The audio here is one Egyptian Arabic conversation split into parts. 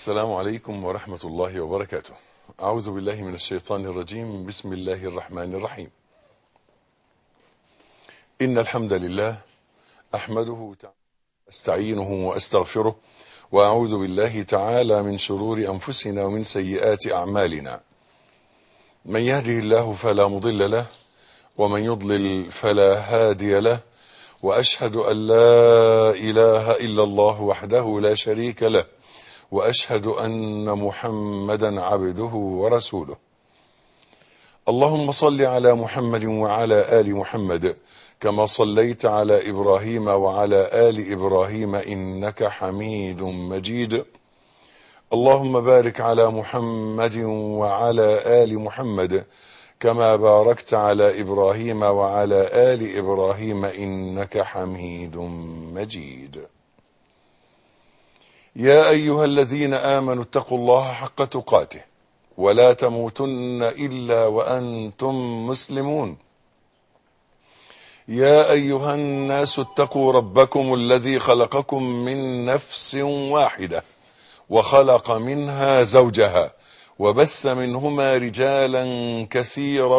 السلام عليكم ورحمة الله وبركاته أعوذ بالله من الشيطان الرجيم بسم الله الرحمن الرحيم إن الحمد لله أحمده تعالى أستعينه وأستغفره وأعوذ بالله تعالى من شرور أنفسنا ومن سيئات أعمالنا من يهده الله فلا مضل له ومن يضلل فلا هادي له وأشهد أن لا إله إلا الله وحده لا شريك له وأشهد أن محمدا عبده ورسوله اللهم صل على محمد وعلى آل محمد كما صليت على إبراهيم وعلى آل إبراهيم إنك حميد مجيد اللهم بارك على محمد وعلى آل محمد كما باركت على إبراهيم وعلى آل إبراهيم إنك حميد مجيد يا أيها الذين آمنوا اتقوا الله حق تقاته ولا تموتن إلا وأنتم مسلمون يا أيها الناس اتقوا ربكم الذي خلقكم من نفس واحدة وخلق منها زوجها وبث منهما رجالا كثيرا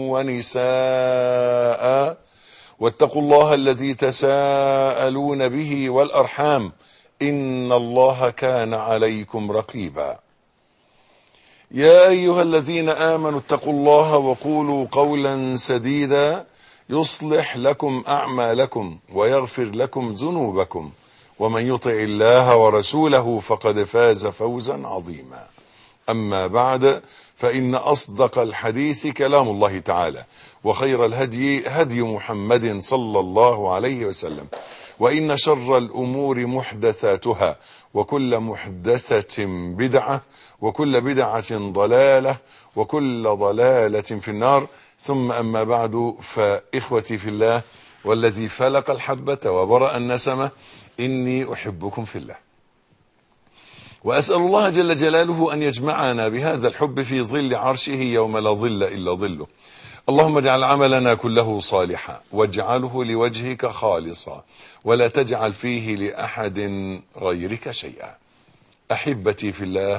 ونساء واتقوا الله الذي تساءلون به والأرحام إن الله كان عليكم رقيبا يا أيها الذين آمنوا اتقوا الله وقولوا قولا سديدا يصلح لكم أعمالكم ويغفر لكم ذنوبكم ومن يطع الله ورسوله فقد فاز فوزا عظيما أما بعد فإن أصدق الحديث كلام الله تعالى وخير الهدي هدي محمد صلى الله عليه وسلم وإن شر الأمور محدثاتها وكل محدثة بدعة وكل بدعة ضلالة وكل ضلالة في النار ثم أما بعد فإخوتي في الله والذي فلق الحبة وبرأ النسمة إني أحبكم في الله وأسأل الله جل جلاله أن يجمعنا بهذا الحب في ظل عرشه يوم لا ظل إلا ظله اللهم اجعل عملنا كله صالحا واجعله لوجهك خالصا ولا تجعل فيه لأحد غيرك شيئا أحبتي في الله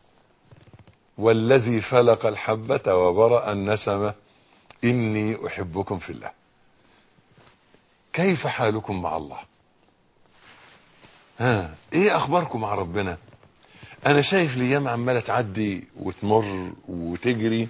والذي فلق الحبة وبرأ النسمة إني أحبكم في الله كيف حالكم مع الله ها ايه اخباركم مع ربنا انا شايف الايام عماله تعدي وتمر وتجري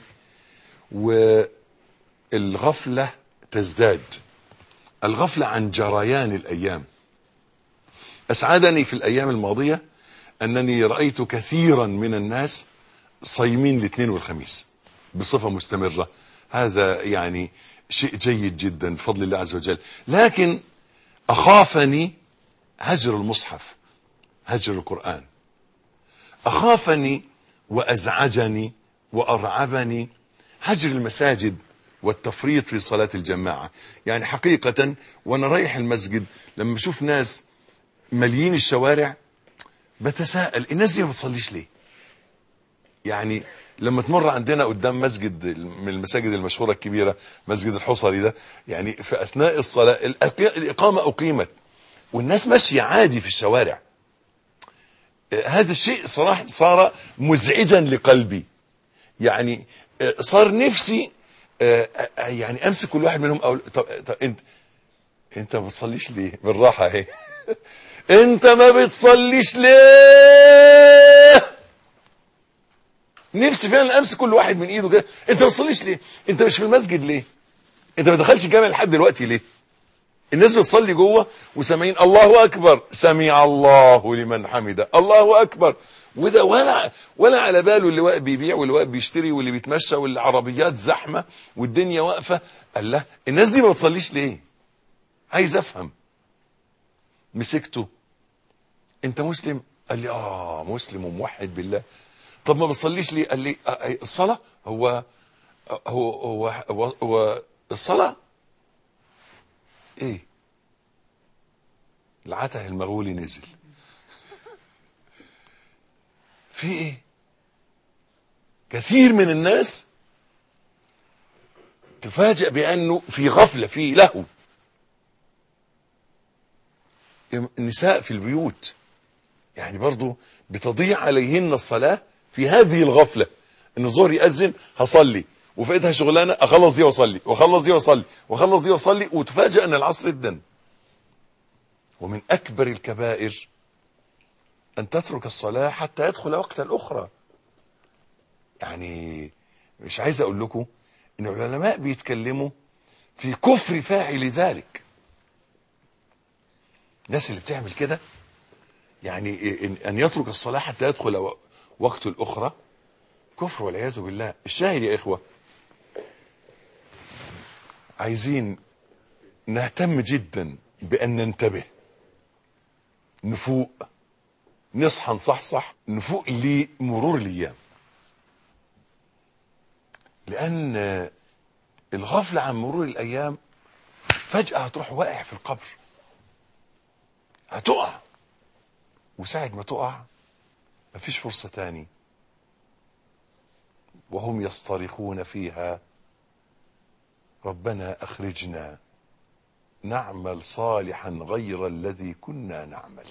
والغفله تزداد الغفله عن جريان الايام اسعدني في الايام الماضيه انني رايت كثيرا من الناس صايمين الاثنين والخميس بصفه مستمره هذا يعني شيء جيد جدا بفضل الله عز وجل لكن اخافني هجر المصحف هجر القرآن أخافني وأزعجني وأرعبني هجر المساجد والتفريط في صلاة الجماعة يعني حقيقة وأنا رايح المسجد لما أشوف ناس مليين الشوارع بتساءل الناس دي ما بتصليش ليه يعني لما تمر عندنا قدام مسجد من المساجد المشهورة الكبيرة مسجد الحصري ده يعني في أثناء الصلاة الإقامة أقيمت والناس ماشية عادي في الشوارع هذا الشيء صراحة صار مزعجا لقلبي يعني صار نفسي يعني امسك كل واحد منهم أو طب, طب انت انت ما بتصليش ليه بالراحة اهي انت ما بتصليش ليه نفسي فعلا امسك كل واحد من ايده كده انت ما بتصليش ليه انت مش في المسجد ليه انت ما دخلش الجامع لحد دلوقتي ليه الناس بتصلي جوه وسامعين الله اكبر سمع الله لمن حمده الله اكبر وده ولا ولا على باله اللي واقف بيبيع واللي واقف بيشتري واللي بيتمشى والعربيات زحمه والدنيا واقفه قال له الناس دي ما بتصليش ليه عايز افهم مسكته انت مسلم قال لي اه مسلم وموحد بالله طب ما بتصليش ليه قال لي آه الصلاه هو هو هو, هو, هو الصلاه ايه العته المغولي نزل في ايه كثير من الناس تفاجأ بأنه في غفلة في لهو النساء في البيوت يعني برضو بتضيع عليهن الصلاة في هذه الغفلة ان الظهر يأذن هصلي وفائدها شغلانة اخلص دي واصلي واخلص دي واصلي واخلص دي واصلي وتفاجئ ان العصر ادن ومن اكبر الكبائر ان تترك الصلاة حتى يدخل وقت الاخرى يعني مش عايز اقول لكم ان العلماء بيتكلموا في كفر فاعل ذلك الناس اللي بتعمل كده يعني إن- ان يترك الصلاة حتى يدخل و- وقت الاخرى كفر والعياذ بالله الشاهد يا اخوة عايزين نهتم جدا بان ننتبه نفوق نصحى نصحصح نفوق لمرور الايام لان الغفلة عن مرور الايام فجأة هتروح واقع في القبر هتقع وساعة ما تقع مفيش فرصة تاني وهم يصطرخون فيها ربنا أخرجنا نعمل صالحا غير الذي كنا نعمل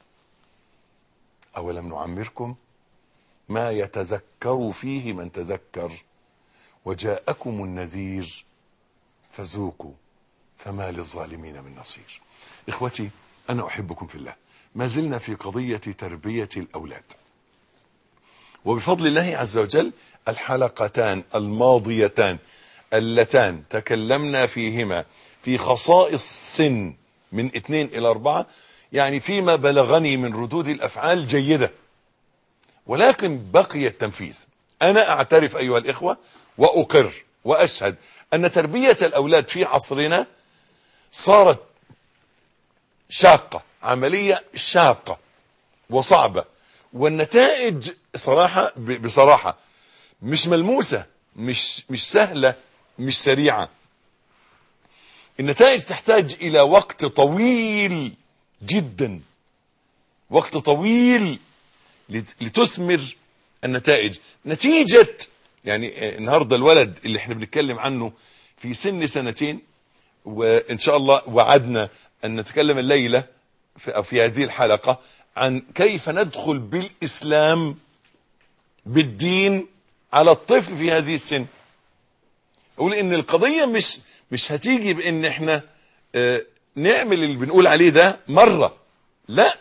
أولم نعمركم ما يتذكر فيه من تذكر وجاءكم النذير فذوقوا فما للظالمين من نصير إخوتي أنا أحبكم في الله ما زلنا في قضية تربية الأولاد وبفضل الله عز وجل الحلقتان الماضيتان اللتان تكلمنا فيهما في خصائص سن من اثنين الى اربعة يعني فيما بلغني من ردود الافعال جيدة ولكن بقي التنفيذ انا اعترف ايها الاخوة واقر واشهد ان تربية الاولاد في عصرنا صارت شاقة عملية شاقة وصعبة والنتائج صراحة ب- بصراحة مش ملموسة مش مش سهلة مش سريعة النتائج تحتاج إلى وقت طويل جدا وقت طويل لت- لتثمر النتائج نتيجة يعني آه، النهاردة الولد اللي احنا بنتكلم عنه في سن سنتين وإن شاء الله وعدنا أن نتكلم الليلة في, أو في هذه الحلقة عن كيف ندخل بالإسلام بالدين على الطفل في هذه السن أقول إن القضية مش مش هتيجي بإن إحنا آه، نعمل اللي بنقول عليه ده مرة لا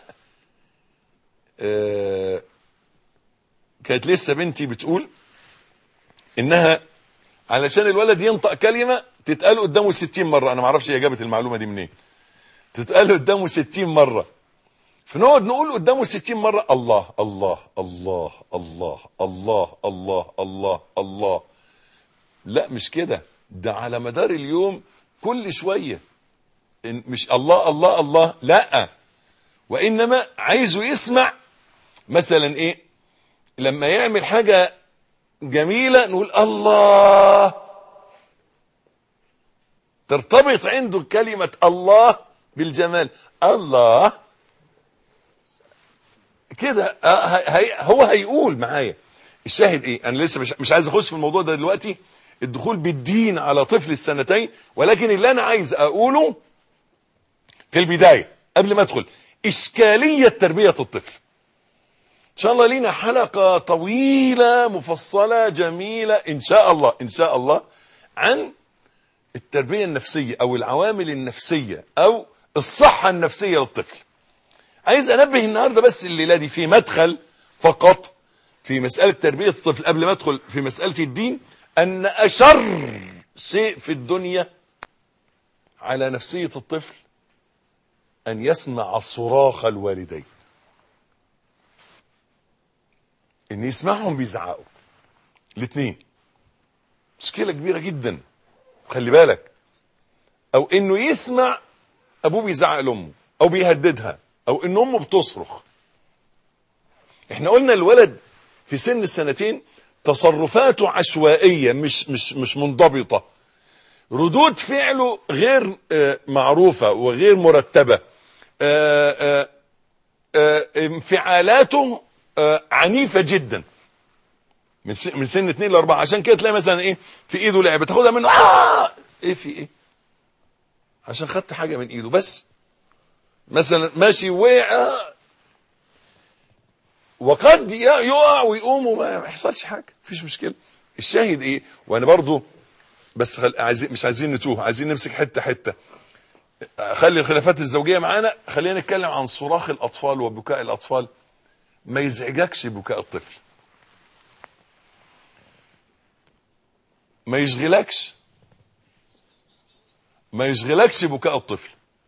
آه، كانت لسه بنتي بتقول إنها علشان الولد ينطق كلمة تتقال قدامه 60 مرة أنا ما اعرفش هي جابت المعلومة دي منين تتقال قدامه 60 مرة فنقعد نقول قدامه 60 مرة الله الله الله الله الله الله الله الله لا مش كده ده على مدار اليوم كل شوية إن- مش الله الله الله لا وإنما عايزه يسمع مثلا إيه لما يعمل حاجة جميلة نقول الله ترتبط عنده كلمة الله بالجمال الله كده آه، هي هو هيقول معايا الشاهد ايه انا لسه مش, مش عايز اخش في الموضوع ده دلوقتي الدخول بالدين على طفل السنتين ولكن اللي انا عايز اقوله في البداية قبل ما ادخل اشكالية تربية الطفل ان شاء الله لينا حلقة طويلة مفصلة جميلة ان شاء الله ان شاء الله عن التربية النفسية او العوامل النفسية او الصحة النفسية للطفل عايز انبه النهاردة بس الليلة دي في مدخل فقط في مسألة تربية الطفل قبل ما ادخل في مسألة الدين ان اشر شيء في الدنيا على نفسية الطفل ان يسمع صراخ الوالدين ان يسمعهم بيزعقوا الاثنين مشكلة كبيرة جدا خلي بالك او انه يسمع ابوه بيزعق لامه او بيهددها او ان امه بتصرخ احنا قلنا الولد في سن السنتين تصرفاته عشوائية مش مش مش منضبطة ردود فعله غير آه، معروفة وغير مرتبة آه، آه، آه، انفعالاته آه، عنيفة جدا من سن من سن 2 ل 4 عشان كده تلاقي مثلا ايه في ايده لعبه تاخدها منه آه ايه في ايه عشان خدت حاجه من ايده بس مثلا ماشي وقع وقد يقع ويقوم وما يحصلش حاجه مفيش مشكله الشاهد ايه وانا برضو بس خل... عايزين مش عايزين نتوه عايزين نمسك حته حته خلي الخلافات الزوجيه معانا خلينا نتكلم عن صراخ الاطفال وبكاء الاطفال ما يزعجكش بكاء الطفل ما يشغلكش ما يشغلكش بكاء الطفل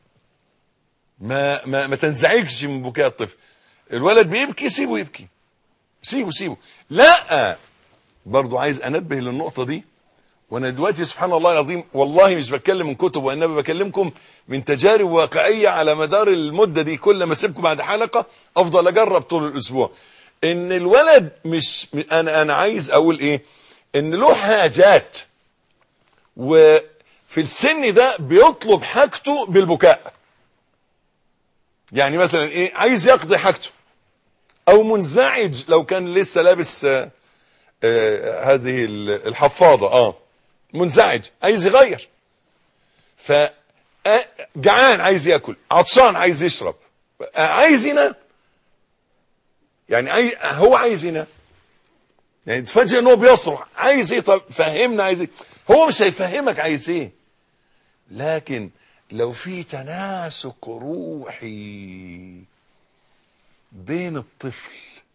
ما ما ما تنزعجش من بكاء الطفل الولد بيبكي سيبه يبكي سيبه سيبه لا برضو عايز انبه للنقطه دي وانا دلوقتي سبحان الله العظيم والله مش بتكلم من كتب وانما بكلمكم من تجارب واقعيه على مدار المده دي كل ما اسيبكم بعد حلقه افضل اجرب طول الاسبوع ان الولد مش انا انا عايز اقول ايه ان له حاجات وفي السن ده بيطلب حاجته بالبكاء يعني مثلا ايه عايز يقضي حاجته او منزعج لو كان لسه لابس آه آه هذه الحفاضه اه منزعج عايز يغير ف جعان عايز ياكل عطشان عايز يشرب عايز ينام يعني عاي... هو عايز ينام يعني تفاجئ ان هو بيصرخ عايز ايه طب فهمنا عايز ايه هو مش هيفهمك عايز ايه لكن لو في تناسق روحي بين الطفل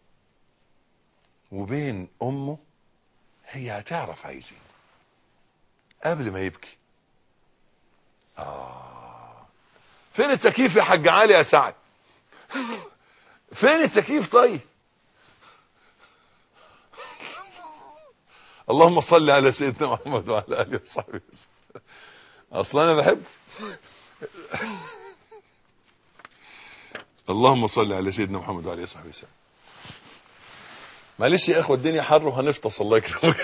وبين امه هي هتعرف عايز ايه قبل ما يبكي آه فين التكييف يا حاج علي يا سعد فين التكييف طيب اللهم صل على سيدنا محمد وعلى اله وصحبه وسلم اصلا انا بحبه اللهم صل على سيدنا محمد وعلى اله وصحبه وسلم معلش يا اخوه الدنيا حر وهنفطس الله يكرمك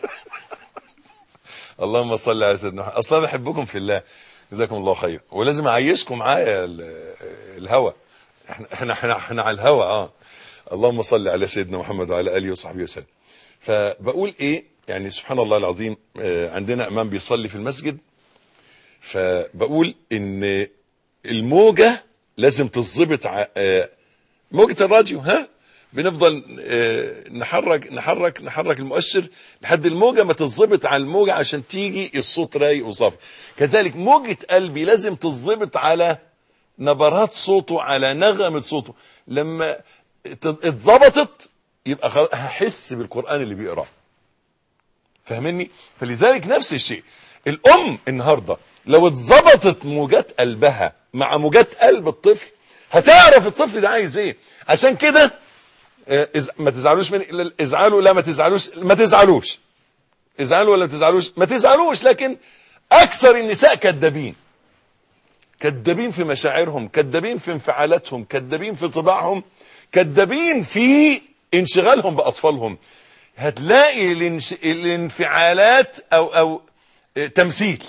اللهم صل على سيدنا محمد اصلا بحبكم في الله جزاكم الله خير ولازم اعيشكم معايا الهوى احنا احنا احنا, احنا على الهوى اه اللهم صل على سيدنا محمد وعلى اله وصحبه وسلم فبقول ايه يعني سبحان الله العظيم عندنا امام بيصلي في المسجد فبقول ان الموجه لازم تظبط موجه الراديو ها بنفضل نحرك نحرك نحرك المؤشر لحد الموجة ما تظبط على الموجة عشان تيجي الصوت رايق وصافي كذلك موجة قلبي لازم تظبط على نبرات صوته على نغمة صوته لما اتظبطت يبقى هحس بالقرآن اللي بيقراه فاهمني فلذلك نفس الشيء الأم النهاردة لو اتظبطت موجات قلبها مع موجات قلب الطفل هتعرف الطفل ده عايز ايه عشان كده ما تزعلوش من ازعلوا لا ما تزعلوش ما تزعلوش ازعلوا ولا ما تزعلوش ما تزعلوش لكن اكثر النساء كذابين كذابين في مشاعرهم كذابين في انفعالاتهم كذابين في طباعهم كذابين في انشغالهم باطفالهم هتلاقي الانش... الانفعالات او او تمثيل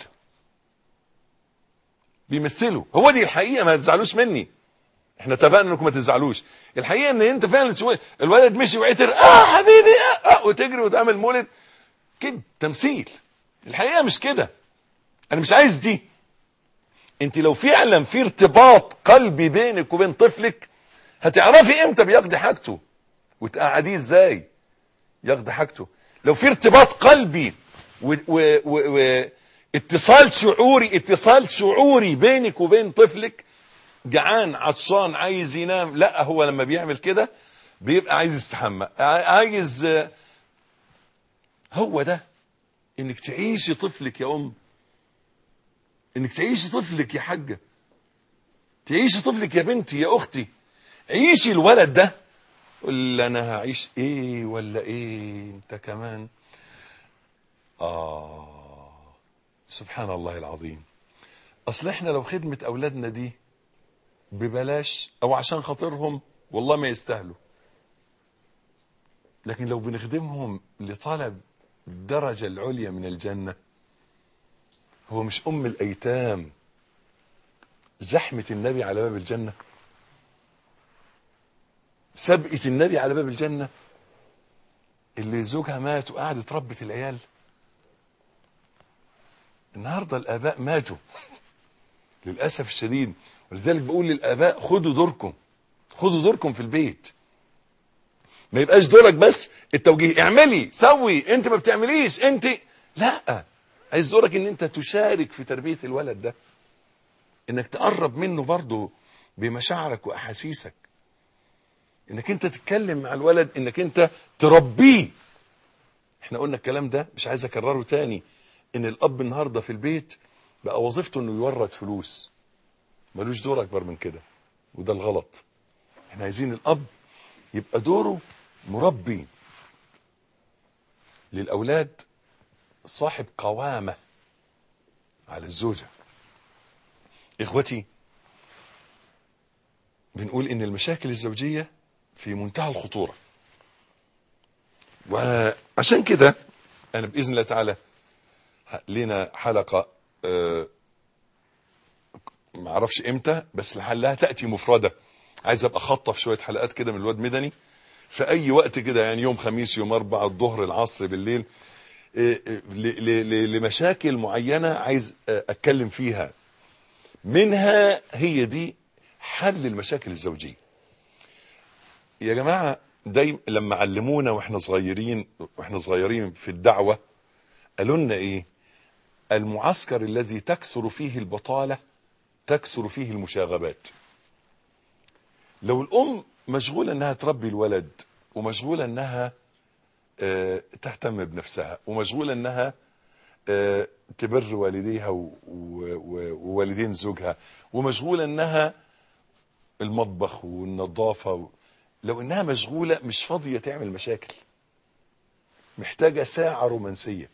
بيمثلوا هو دي الحقيقه ما تزعلوش مني احنا اتفقنا انكم ما تزعلوش الحقيقه ان انت فعلا سوي الولد مشي وعتر اه حبيبي اه, آه وتجري وتعمل مولد كده تمثيل الحقيقه مش كده انا مش عايز دي انت لو فعلا في ارتباط قلبي بينك وبين طفلك هتعرفي امتى بيقضي حاجته وتقعديه ازاي يقضي حاجته لو في ارتباط قلبي و, و, و, و اتصال شعوري اتصال شعوري بينك وبين طفلك جعان عطشان عايز ينام لا هو لما بيعمل كده بيبقى عايز يستحمى عايز هو ده انك تعيشي طفلك يا ام انك تعيشي طفلك يا حاجة تعيشي طفلك يا بنتي يا اختي عيشي الولد ده قول انا هعيش ايه ولا ايه انت كمان اه سبحان الله العظيم اصل احنا لو خدمة اولادنا دي ببلاش او عشان خاطرهم والله ما يستاهلوا لكن لو بنخدمهم لطلب الدرجة العليا من الجنة هو مش ام الايتام زحمة النبي على باب الجنة سبقة النبي على باب الجنة اللي زوجها مات وقعدت ربت العيال النهاردة الآباء ماتوا للأسف الشديد ولذلك بقول للآباء خدوا دوركم خدوا دوركم في البيت ما يبقاش دورك بس التوجيه اعملي سوي انت ما بتعمليش انت لا عايز دورك ان انت تشارك في تربية الولد ده انك تقرب منه برضه بمشاعرك واحاسيسك انك انت تتكلم مع الولد انك انت تربيه احنا قلنا الكلام ده مش عايز اكرره تاني ان الاب النهارده في البيت بقى وظيفته انه يورد فلوس ملوش دور اكبر من كده وده الغلط احنا عايزين الاب يبقى دوره مربي للاولاد صاحب قوامه على الزوجه اخوتي بنقول ان المشاكل الزوجيه في منتهى الخطوره وعشان كده انا باذن الله تعالى لنا حلقه آه، ما اعرفش امتى بس لعلها تاتي مفرده عايز ابقى خطف شويه حلقات كده من الواد مدني في اي وقت كده يعني يوم خميس يوم اربع الظهر العصر بالليل آه، آه، ل- ل- ل- لمشاكل معينه عايز آه، اتكلم فيها منها هي دي حل المشاكل الزوجيه يا جماعه دايما لما علمونا واحنا صغيرين واحنا صغيرين في الدعوه قالوا لنا ايه المعسكر الذي تكثر فيه البطاله تكثر فيه المشاغبات لو الام مشغوله انها تربي الولد ومشغوله انها آه، تهتم بنفسها ومشغوله انها آه، تبر والديها و- و- و- ووالدين زوجها ومشغوله انها المطبخ والنظافه و... لو انها مشغوله مش فاضيه تعمل مشاكل محتاجه ساعه رومانسيه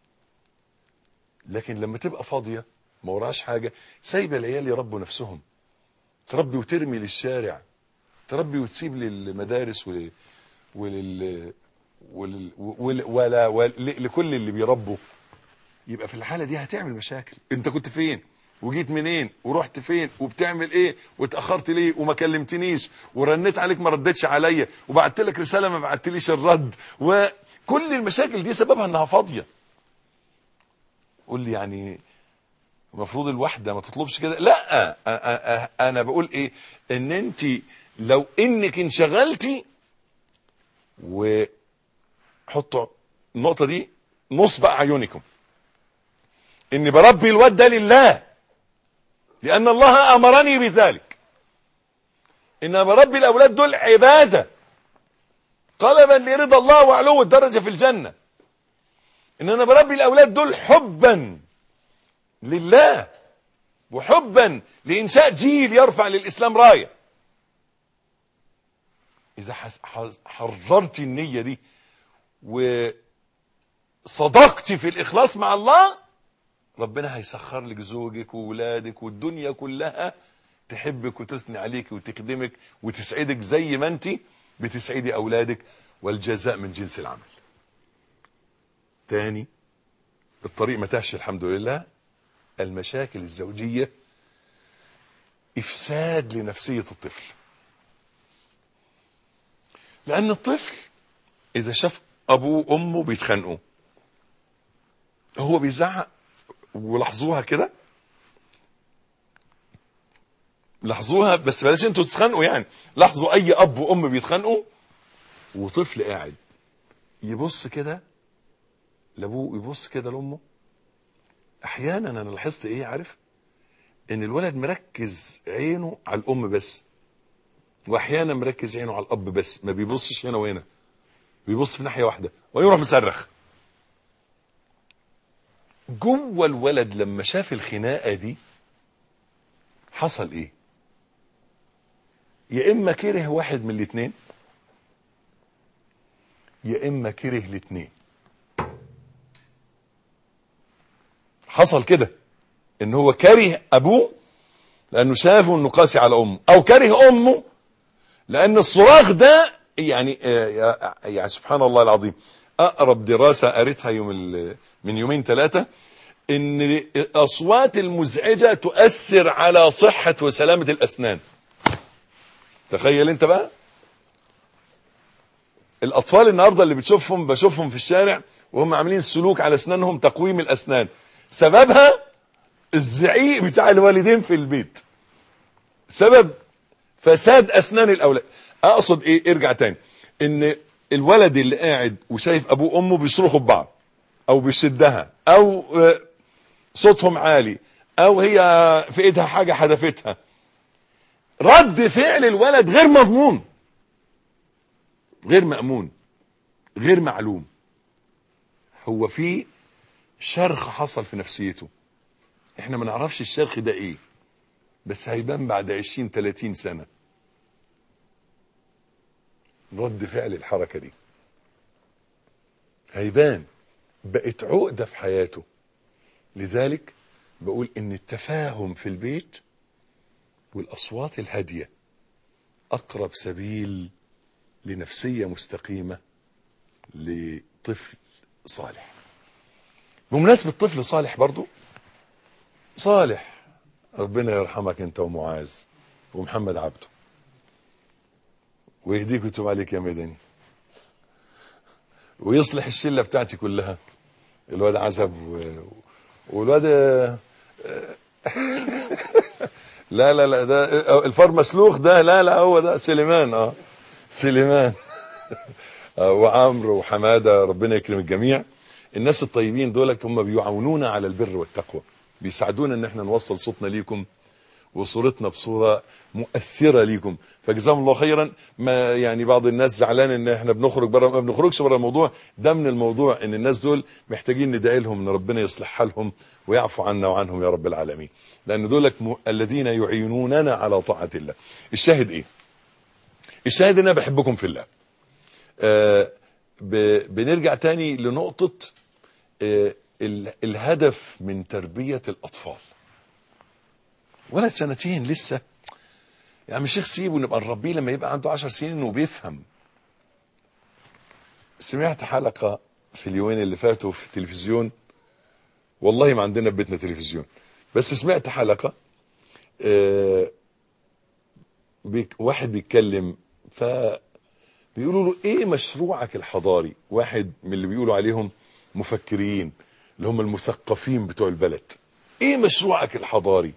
لكن لما تبقى فاضيه ما وراهاش حاجه سايبه العيال يربوا نفسهم تربي وترمي للشارع تربي وتسيب للمدارس ول... ولل... ولل... ول... ولا ول... لكل اللي بيربوا يبقى في الحاله دي هتعمل مشاكل انت كنت فين وجيت منين ورحت فين وبتعمل ايه واتاخرت ليه وما كلمتنيش ورنيت عليك ما ردتش عليا وبعت لك رساله ما بعتليش الرد وكل المشاكل دي سببها انها فاضيه قول لي يعني المفروض الواحده ما تطلبش كده لا أ- أ- أ- انا بقول ايه ان انت لو انك انشغلتي وحطوا النقطه دي نصب اعينكم اني بربي الواد ده لله لان الله امرني بذلك ان بربي الاولاد دول عباده طلبا لرضا الله وعلو الدرجه في الجنه ان انا بربي الاولاد دول حبا لله وحبا لانشاء جيل يرفع للاسلام رايه اذا حس- حز- حررتي النيه دي وصدقتي في الاخلاص مع الله ربنا هيسخر لك زوجك وولادك والدنيا كلها تحبك وتثني عليك وتخدمك وتسعدك زي ما انت بتسعدي اولادك والجزاء من جنس العمل تاني الطريق ما تهش الحمد لله المشاكل الزوجية إفساد لنفسية الطفل لأن الطفل إذا شاف أبوه وأمه بيتخانقوا هو بيزعق ولاحظوها كده لاحظوها بس بلاش انتوا تتخانقوا يعني لاحظوا اي اب وام بيتخانقوا وطفل قاعد يبص كده لابوه يبص كده لامه احيانا انا لاحظت ايه عارف ان الولد مركز عينه على الام بس واحيانا مركز عينه على الاب بس ما بيبصش هنا وهنا بيبص في ناحيه واحده ويروح مصرخ جوه الولد لما شاف الخناقه دي حصل ايه يا اما كره واحد من الاثنين يا اما كره الاثنين حصل كده ان هو كره ابوه لانه شافه انه قاسي على امه او كره امه لان الصراخ ده يعني آه، يعني سبحان الله العظيم اقرب دراسه قريتها يوم ال- من يومين ثلاثه ان الاصوات المزعجه تؤثر على صحه وسلامه الاسنان تخيل انت بقى الاطفال النهارده اللي بتشوفهم بشوفهم في الشارع وهم عاملين سلوك على اسنانهم تقويم الاسنان سببها الزعيق بتاع الوالدين في البيت سبب فساد اسنان الاولاد اقصد ايه ارجع تاني ان الولد اللي قاعد وشايف ابوه وامه بيصرخوا ببعض او بيشدها او آه، صوتهم عالي او هي في ايدها حاجة حدفتها رد فعل الولد غير مضمون غير مأمون غير معلوم هو في شرخ حصل في نفسيته احنا ما نعرفش الشرخ ده ايه بس هيبان بعد 20 30 سنة رد فعل الحركة دي هيبان بقت عقدة في حياته لذلك بقول ان التفاهم في البيت والاصوات الهادية اقرب سبيل لنفسية مستقيمة لطفل صالح بمناسبة طفل صالح برضو صالح ربنا يرحمك انت ومعاذ ومحمد عبده ويهديك ويتوب عليك يا مدني ويصلح الشله بتاعتي كلها الواد عزب و... والواد لا لا لا ده الفار مسلوخ ده لا لا هو ده سليمان اه سليمان آه وعمرو وحماده ربنا يكرم الجميع الناس الطيبين دول هم بيعاونونا على البر والتقوى بيساعدونا ان احنا نوصل صوتنا ليكم وصورتنا بصورة مؤثرة ليكم فجزاهم الله خيرا ما يعني بعض الناس زعلان ان احنا بنخرج بره ما بنخرجش بره الموضوع ده من الموضوع ان الناس دول محتاجين ندعي لهم ان ربنا يصلح حالهم ويعفو عنا وعنهم يا رب العالمين لان دولك م... الذين يعينوننا على طاعة الله الشاهد ايه الشاهد ان انا بحبكم في الله آه ب... بنرجع تاني لنقطة آه ال... الهدف من تربية الاطفال ولد سنتين لسه يا عم الشيخ سيبه نبقى نربيه لما يبقى عنده عشر سنين وبيفهم سمعت حلقة في اليومين اللي فاتوا في التلفزيون والله ما عندنا في بيتنا تلفزيون بس سمعت حلقة آه بيك واحد بيتكلم ف بيقولوا له ايه مشروعك الحضاري واحد من اللي بيقولوا عليهم مفكرين اللي هم المثقفين بتوع البلد ايه مشروعك الحضاري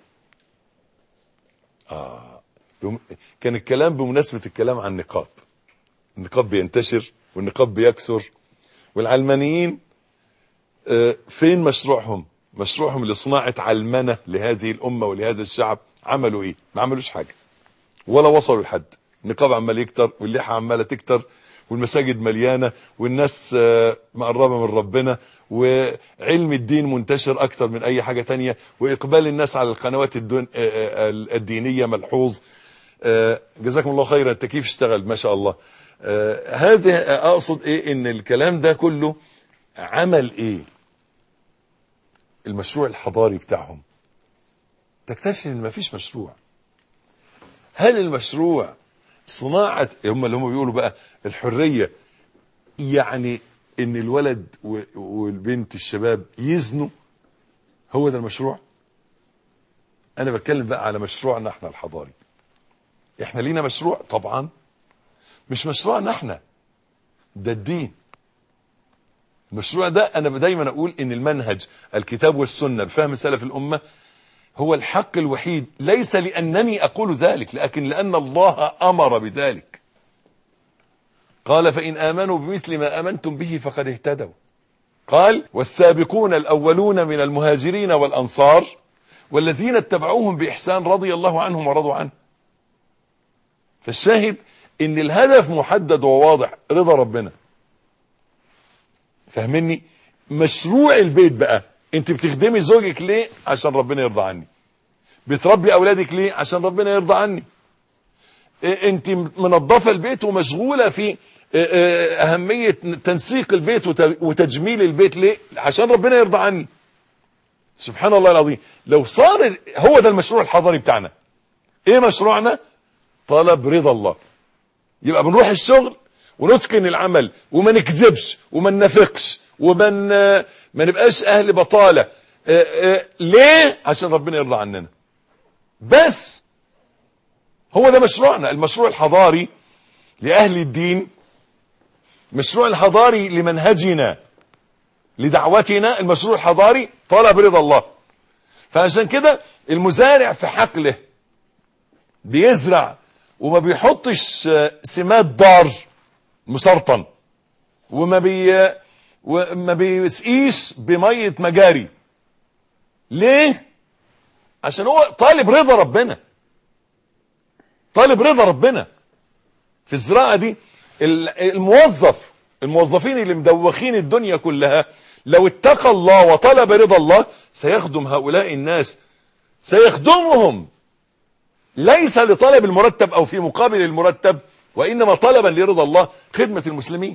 آه. كان الكلام بمناسبة الكلام عن النقاب النقاب بينتشر والنقاب بيكثر والعلمانيين آه فين مشروعهم مشروعهم لصناعة علمنة لهذه الأمة ولهذا الشعب عملوا ايه ما عملوش حاجة ولا وصلوا لحد النقاب عمال يكتر واللحى عمالة تكتر والمساجد مليانة والناس آه مقربة من ربنا وعلم الدين منتشر اكتر من اي حاجة تانية واقبال الناس على القنوات الدين الدينية ملحوظ جزاكم الله خيرا التكييف اشتغل ما شاء الله هذا اقصد ايه ان الكلام ده كله عمل ايه المشروع الحضاري بتاعهم تكتشف ان مفيش مشروع هل المشروع صناعة هم اللي هم بيقولوا بقى الحرية يعني ان الولد والبنت الشباب يزنوا هو ده المشروع انا بتكلم بقى على مشروعنا احنا الحضاري احنا لينا مشروع طبعا مش مشروعنا احنا ده الدين المشروع ده انا دايما اقول ان المنهج الكتاب والسنة بفهم سلف الامة هو الحق الوحيد ليس لانني اقول ذلك لكن لان الله امر بذلك قال فإن آمنوا بمثل ما آمنتم به فقد اهتدوا قال والسابقون الأولون من المهاجرين والأنصار والذين اتبعوهم بإحسان رضي الله عنهم ورضوا عنه فالشاهد ان الهدف محدد وواضح رضا ربنا فاهمني مشروع البيت بقى انت بتخدمي زوجك ليه عشان ربنا يرضى عني بتربي اولادك ليه عشان ربنا يرضى عني انت منظفه البيت ومشغوله في اهميه تنسيق البيت وتجميل البيت ليه عشان ربنا يرضى عني سبحان الله العظيم لو صار هو ده المشروع الحضاري بتاعنا ايه مشروعنا طلب رضا الله يبقى بنروح الشغل ونتقن العمل وما نكذبش وما ننافقش وما ما نبقاش اهل بطاله ليه عشان ربنا يرضى عننا بس هو ده مشروعنا المشروع الحضاري لأهل الدين المشروع الحضاري لمنهجنا لدعوتنا المشروع الحضاري طلب رضا الله فعشان كده المزارع في حقله بيزرع وما بيحطش سمات ضار مسرطن وما بي وما بيسقيش بميه مجاري ليه عشان هو طالب رضا ربنا طالب رضا ربنا في الزراعه دي ال- الموظف الموظفين اللي مدوخين الدنيا كلها لو اتقى الله وطلب رضا الله سيخدم هؤلاء الناس سيخدمهم ليس لطلب المرتب او في مقابل المرتب وانما طلبا لرضا الله خدمه المسلمين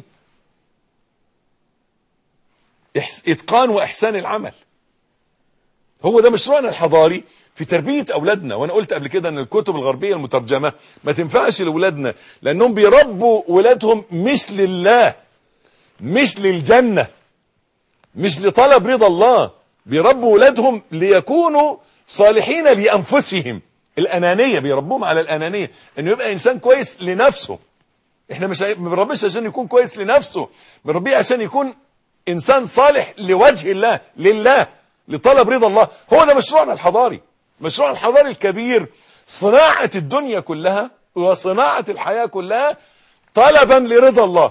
إحس- اتقان واحسان العمل هو ده مشروعنا الحضاري في تربية أولادنا وأنا قلت قبل كده أن الكتب الغربية المترجمة ما تنفعش لأولادنا لأنهم بيربوا ولادهم مش لله مش للجنة مش لطلب رضا الله بيربوا ولادهم ليكونوا صالحين لأنفسهم الأنانية بيربوهم على الأنانية أنه يبقى إنسان كويس لنفسه احنا مش ما بنربيش عشان يكون كويس لنفسه بنربيه عشان يكون انسان صالح لوجه الله لله لطلب رضا الله هو ده مشروعنا الحضاري مشروعنا الحضاري الكبير صناعة الدنيا كلها وصناعة الحياة كلها طلبا لرضا الله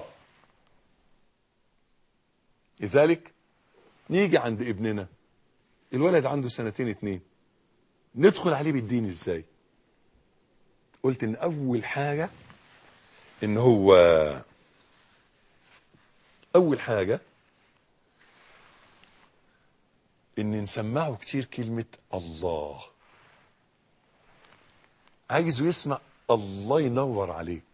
لذلك نيجي عند ابننا الولد عنده سنتين اتنين ندخل عليه بالدين ازاي قلت ان اول حاجة ان هو اول حاجة ان نسمعه كتير كلمة الله عايزه يسمع الله ينور عليك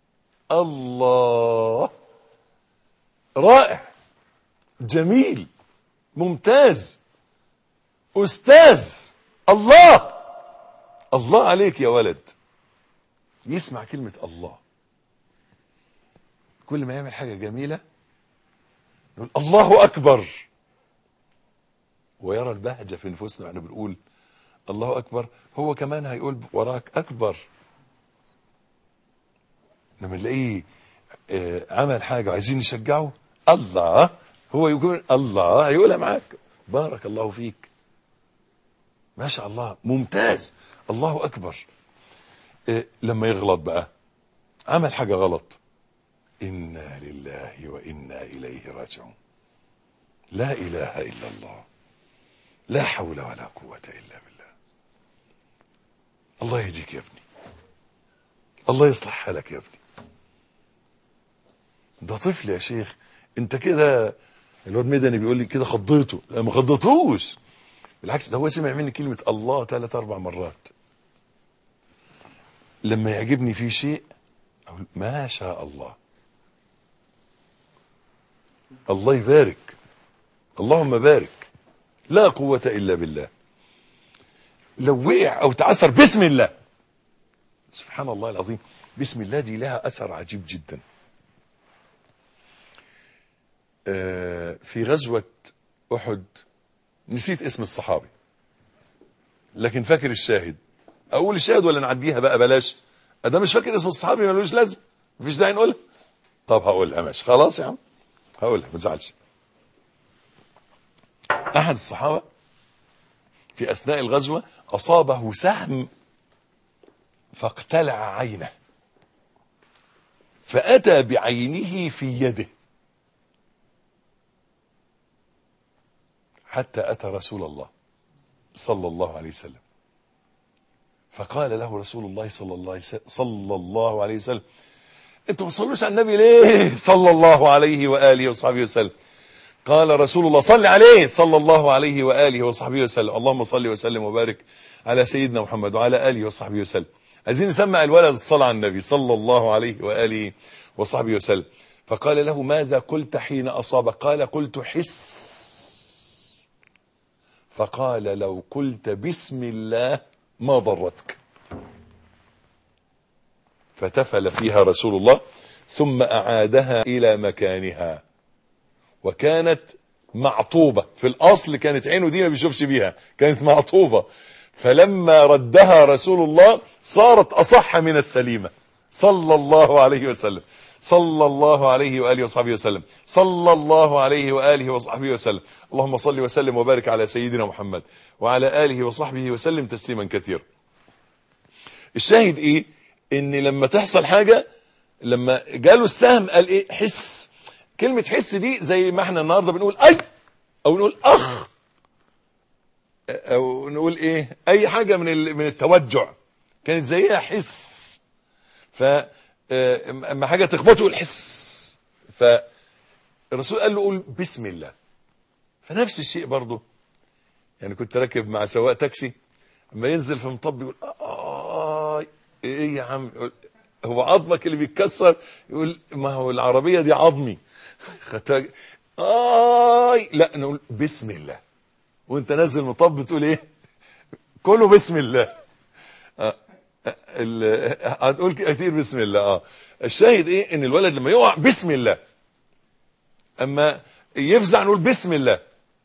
الله رائع جميل ممتاز استاذ الله الله عليك يا ولد يسمع كلمة الله كل ما يعمل حاجة جميلة يقول الله أكبر ويرى البهجة في نفوسنا واحنا بنقول الله أكبر هو كمان هيقول وراك أكبر لما نلاقيه آه، عمل حاجة وعايزين نشجعه الله هو يقول الله هيقولها معاك بارك الله فيك ما شاء الله ممتاز الله أكبر آه، لما يغلط بقى عمل حاجة غلط إنا لله وإنا إليه راجعون لا إله إلا الله لا حول ولا قوة إلا بالله الله يهديك يا ابني الله يصلح حالك يا ابني ده طفل يا شيخ انت كده الواد مدني بيقول لي كده خضيته لا ما خضيتوش بالعكس ده هو سمع مني كلمة الله ثلاث أربع مرات لما يعجبني فيه شيء أقول ما شاء الله الله يبارك اللهم بارك لا قوة إلا بالله لو وقع أو تعثر بسم الله سبحان الله العظيم بسم الله دي لها أثر عجيب جدا آه، في غزوة أحد نسيت اسم الصحابي لكن فاكر الشاهد أقول الشاهد ولا نعديها بقى بلاش ده مش فاكر اسم الصحابي ملوش لازم مفيش داعي نقولها طب هقولها ماشي خلاص يا عم هقولها ما تزعلش أحد الصحابة في أثناء الغزوة أصابه سهم فاقتلع عينه فأتى بعينه في يده حتى أتى رسول الله صلى الله عليه وسلم فقال له رسول الله صلى الله عليه وسلم, صلى الله عليه وسلم انتوا ما تصلوش على النبي ليه صلى الله عليه وآله وصحبه وسلم قال رسول الله صل عليه صلى الله عليه وآله وصحبه وسلم اللهم صل وسلم وبارك على سيدنا محمد وعلى آله وصحبه وسلم عايزين نسمع الولد الصلاة على النبي صلى الله عليه وآله وصحبه وسلم فقال له ماذا قلت حين أصاب قال قلت حس فقال لو قلت بسم الله ما ضرتك فتفل فيها رسول الله ثم أعادها إلى مكانها وكانت معطوبة في الأصل كانت عينه دي ما بيشوفش بيها كانت معطوبة فلما ردها رسول الله صارت أصح من السليمة صلى الله عليه وسلم صلى الله عليه وآله وصحبه وسلم صلى الله عليه وآله وصحبه وسلم اللهم صل وسلم وبارك على سيدنا محمد وعلى آله وصحبه وسلم تسليما كثيرا الشاهد ايه ان لما تحصل حاجة لما جاله السهم قال ايه حس كلمة حس دي زي ما احنا النهاردة بنقول اي او نقول اخ او نقول ايه اي حاجة من ال- من التوجع كانت زيها حس ف آه، اما حاجة تخبطه يقول حس فالرسول قال له قول بسم الله فنفس الشيء برضه يعني كنت راكب مع سواق تاكسي اما ينزل في مطب يقول آه ايه يا عم يقول هو عظمك اللي بيتكسر يقول ما هو العربية دي عظمي خدتها آي لا نقول بسم الله وانت نازل مطب بتقول ايه كله بسم الله آه، آه، ال- هتقول كتير بسم الله اه الشاهد ايه ان الولد لما يقع بسم الله اما يفزع نقول بسم الله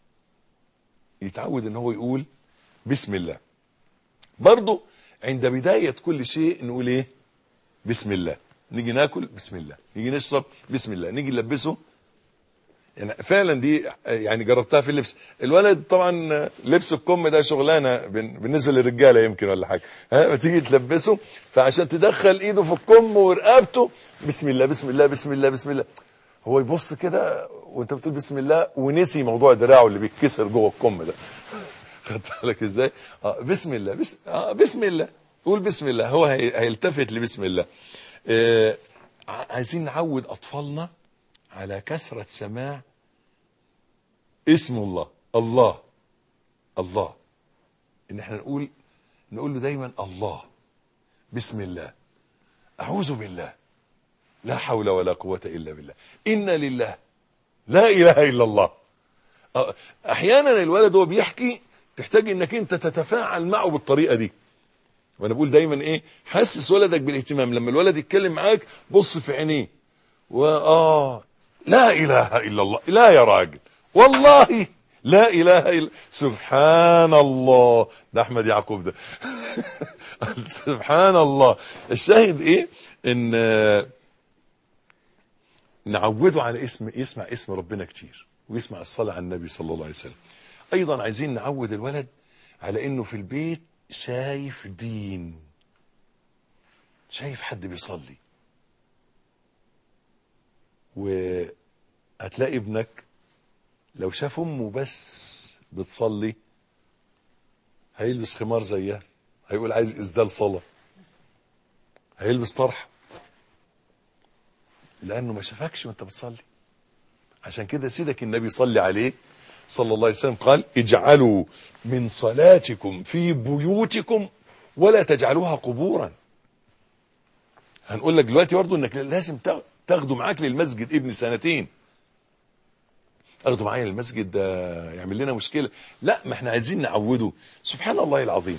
يتعود ان هو يقول بسم الله برضو عند بداية كل شيء نقول ايه بسم الله نيجي ناكل بسم الله نيجي نشرب بسم الله نيجي نلبسه يعني فعلا دي يعني جربتها في اللبس الولد طبعا لبس الكم ده شغلانه بن- بالنسبه للرجاله يمكن ولا حاجه ها ما تيجي تلبسه فعشان تدخل ايده في الكم ورقبته بسم الله بسم الله بسم الله بسم الله هو يبص كده وانت بتقول بسم الله ونسي موضوع دراعه اللي بيتكسر جوه الكم ده خدت بالك ازاي اه بسم الله بسم, آه بسم الله قول بسم الله هو هي- هيلتفت لبسم الله آه ع- عايزين نعود اطفالنا على كثرة سماع اسم الله الله الله ان احنا نقول نقول له دايما الله بسم الله اعوذ بالله لا حول ولا قوة الا بالله ان لله لا اله الا الله آه، احيانا الولد وهو بيحكي تحتاج انك انت تتفاعل معه بالطريقة دي وانا بقول دايما ايه حسس ولدك بالاهتمام لما الولد يتكلم معاك بص في عينيه وآه لا إله إلا الله لا يا راجل والله لا إله إلا سبحان الله ده أحمد يعقوب ده سبحان الله الشاهد إيه إن آه، نعوده على اسم يسمع اسم ربنا كتير ويسمع الصلاة على النبي صلى الله عليه وسلم أيضا عايزين نعود الولد على إنه في البيت شايف دين شايف حد بيصلي وهتلاقي ابنك لو شاف امه بس بتصلي هيلبس خمار زيها هيقول عايز اسدال صلاه هيلبس طرحه لانه ما شافكش وانت بتصلي عشان كده سيدك النبي صلي عليه صلى الله عليه وسلم قال اجعلوا من صلاتكم في بيوتكم ولا تجعلوها قبورا هنقول لك دلوقتي برضه انك لازم تاخ- تاخده معاك للمسجد ابن سنتين اخده معايا للمسجد ده يعمل لنا مشكله لا ما احنا عايزين نعوده سبحان الله العظيم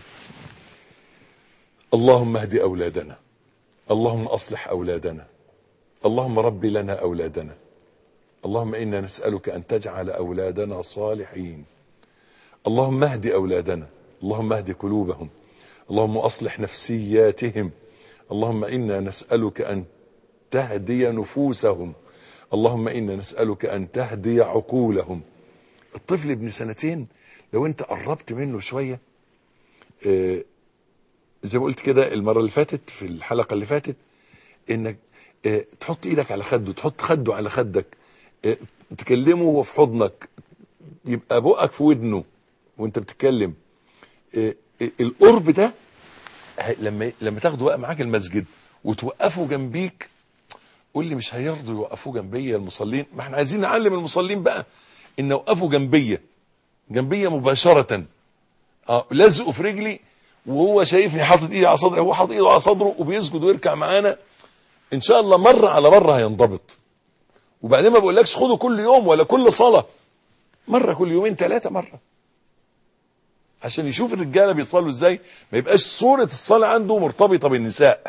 اللهم اهد اولادنا اللهم اصلح اولادنا اللهم رب لنا اولادنا اللهم انا نسالك ان تجعل اولادنا صالحين اللهم اهد اولادنا اللهم اهد قلوبهم اللهم اصلح نفسياتهم اللهم انا نسالك ان تهدي نفوسهم اللهم انا نسالك ان تهدي عقولهم الطفل ابن سنتين لو انت قربت منه شويه آه، زي ما قلت كده المره اللي فاتت في الحلقه اللي فاتت انك آه، تحط ايدك على خده تحط خده على خدك آه، تكلمه وهو في حضنك يبقى بقك في ودنه وانت بتتكلم آه، آه، القرب ده ه- لما لما تاخده بقى معاك المسجد وتوقفه جنبيك قول لي مش هيرضوا يوقفوه جنبيا المصلين ما احنا عايزين نعلم المصلين بقى ان وقفوا جنبيا جنبيا مباشرة اه لزقوا في رجلي وهو شايفني حاطط ايدي على صدري هو حاطط ايده على صدره وبيسجد ويركع معانا ان شاء الله مرة على مرة هينضبط وبعدين ما بقولكش خده كل يوم ولا كل صلاة مرة كل يومين ثلاثة مرة عشان يشوف الرجاله بيصلوا ازاي ما يبقاش صوره الصلاه عنده مرتبطه بالنساء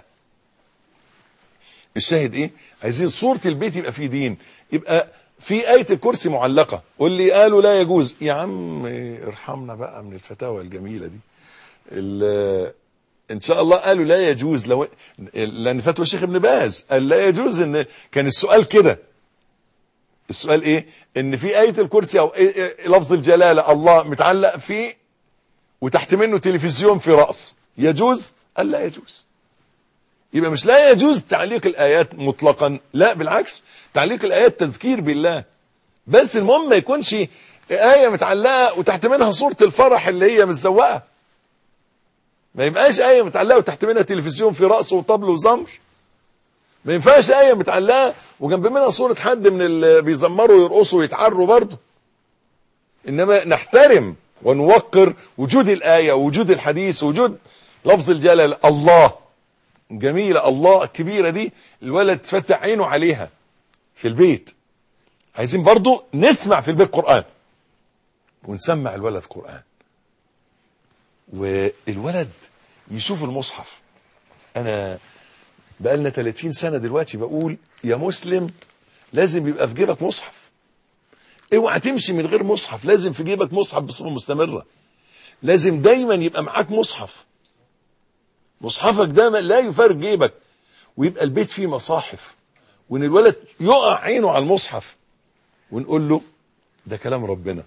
الشاهد ايه عايزين صوره البيت يبقى فيه دين يبقى في آية الكرسي معلقة واللي قالوا لا يجوز يا عم ارحمنا بقى من الفتاوى الجميلة دي ال- ان شاء الله قالوا لا يجوز لو لان فتوى الشيخ ابن باز قال لا يجوز ان كان السؤال كده السؤال ايه ان في آية الكرسي او إيه إيه لفظ الجلالة الله متعلق فيه وتحت منه تلفزيون في رأس يجوز قال لا يجوز يبقى مش لا يجوز تعليق الآيات مطلقا لا بالعكس تعليق الآيات تذكير بالله بس المهم ما يكونش آية متعلقة وتحت منها صورة الفرح اللي هي متزوقة ما يبقاش آية متعلقة وتحت منها تلفزيون في رقص وطبل وزمر ما ينفعش آية متعلقة وجنب منها صورة حد من اللي بيزمروا ويرقصوا ويتعروا برضه إنما نحترم ونوقر وجود الآية ووجود الحديث ووجود لفظ الجلال الله جميلة الله الكبيرة دي الولد فتح عينه عليها في البيت عايزين برضو نسمع في البيت قرآن ونسمع الولد قرآن والولد يشوف المصحف انا بقالنا 30 سنة دلوقتي بقول يا مسلم لازم يبقى في جيبك مصحف اوعى تمشي من غير مصحف لازم في جيبك مصحف بصفة مستمرة لازم دايما يبقى معاك مصحف مصحفك ده لا يفارق جيبك ويبقى البيت فيه مصاحف وان الولد يقع عينه على المصحف ونقول له ده كلام ربنا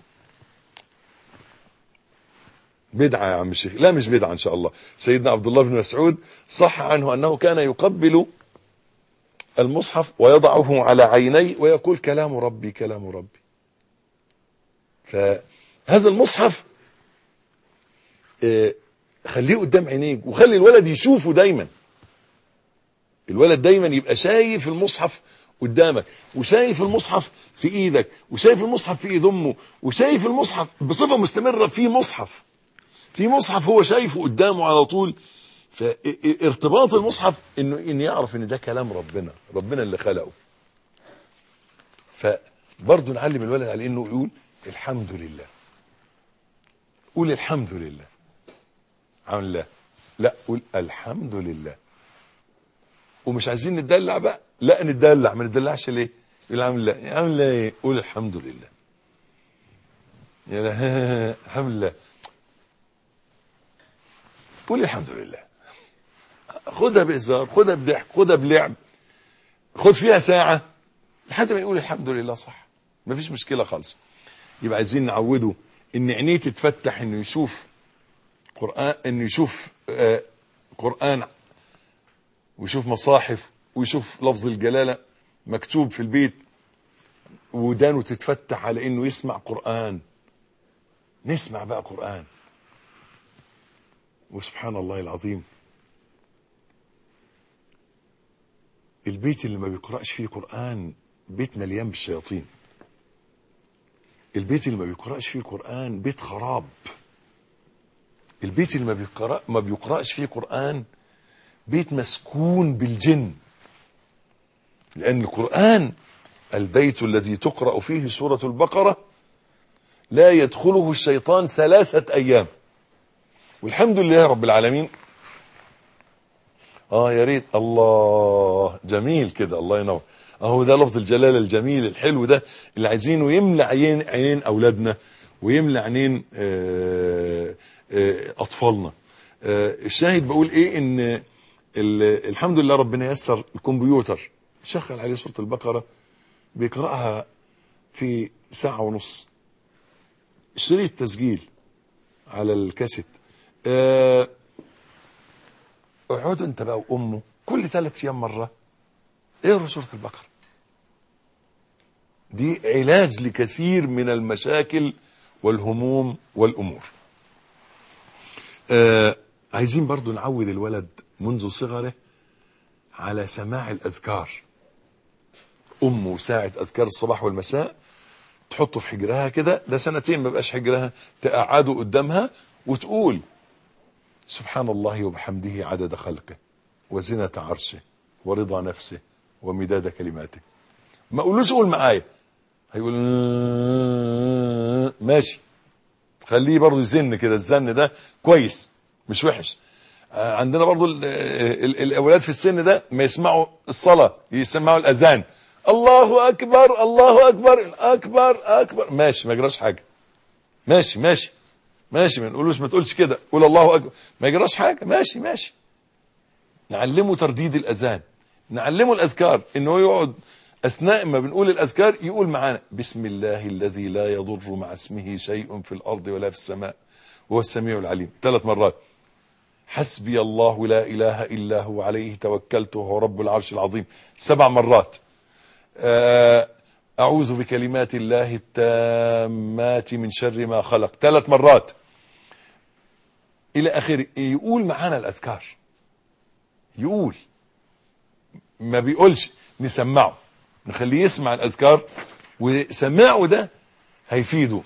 بدعة يا عم الشيخ لا مش بدعة ان شاء الله سيدنا عبد الله بن مسعود صح عنه انه كان يقبل المصحف ويضعه على عينيه ويقول كلام ربي كلام ربي فهذا المصحف اه خليه قدام عينيك وخلي الولد يشوفه دايما الولد دايما يبقى شايف المصحف قدامك وشايف المصحف في ايدك وشايف المصحف في ايد امه وشايف المصحف بصفه مستمره في مصحف في مصحف هو شايفه قدامه على طول فارتباط المصحف انه ان يعرف ان ده كلام ربنا ربنا اللي خلقه فبرضه نعلم الولد على انه يقول الحمد لله قول الحمد لله عن الله لا قول الحمد لله ومش عايزين نتدلع بقى لا نتدلع ما نتدلعش ليه يقول عامل الله عامل الله ايه قول الحمد لله يا لا الحمد لله قول الحمد لله خدها بهزار خدها بضحك خدها بلعب خد فيها ساعة لحد ما يقول الحمد لله صح مفيش مشكلة خالص يبقى عايزين نعوده ان عينيه تتفتح انه يشوف قرآن انه يشوف آه قرآن ويشوف مصاحف ويشوف لفظ الجلالة مكتوب في البيت ودانه تتفتح على انه يسمع قرآن نسمع بقى قرآن وسبحان الله العظيم البيت اللي ما بيقرأش فيه قرآن بيت مليان بالشياطين البيت اللي ما بيقرأش فيه قرآن بيت خراب البيت اللي ما بيقرأ ما بيقرأش فيه قرآن بيت مسكون بالجن لأن القرآن البيت الذي تقرأ فيه سورة البقرة لا يدخله الشيطان ثلاثة أيام والحمد لله رب العالمين اه يا ريت الله جميل كده الله ينور اهو ده لفظ الجلالة الجميل الحلو ده اللي عايزينه يملى عين عينين اولادنا ويملى عينين آه آه اطفالنا آه الشاهد بقول ايه ان الحمد لله ربنا يسر الكمبيوتر شغل عليه سورة البقرة بيقرأها في ساعة ونص شريط تسجيل على الكاسيت اقعدوا انت بقى وامه كل ثلاث ايام مره اقروا سوره البقره دي علاج لكثير من المشاكل والهموم والامور آه عايزين برضو نعود الولد منذ صغره على سماع الاذكار امه ساعه اذكار الصباح والمساء تحطه في حجرها كده ده سنتين ما بقاش حجرها تقعده قدامها وتقول سبحان الله وبحمده عدد خلقه وزنة عرشه ورضا نفسه ومداد كلماته ما اقولوش قول معايا هيقول ماشي خليه برضه يزن كده الزن ده كويس مش وحش عندنا برضه الاولاد في السن ده ما يسمعوا الصلاة يسمعوا الاذان الله اكبر الله اكبر اكبر اكبر ماشي ما يجراش حاجه ماشي ماشي ماشي ما نقولوش ما تقولش كده قول الله اكبر ما يجراش حاجه ماشي ماشي نعلمه ترديد الاذان نعلمه الاذكار ان هو يقعد اثناء ما بنقول الاذكار يقول معانا بسم الله الذي لا يضر مع اسمه شيء في الارض ولا في السماء وهو السميع العليم ثلاث مرات حسبي الله لا إله إلا هو عليه توكلت وهو رب العرش العظيم سبع مرات آه، أعوذ بكلمات الله التامات من شر ما خلق ثلاث مرات إلى آخره يقول معانا الأذكار يقول ما بيقولش نسمعه نخليه يسمع الأذكار وسماعه ده هيفيده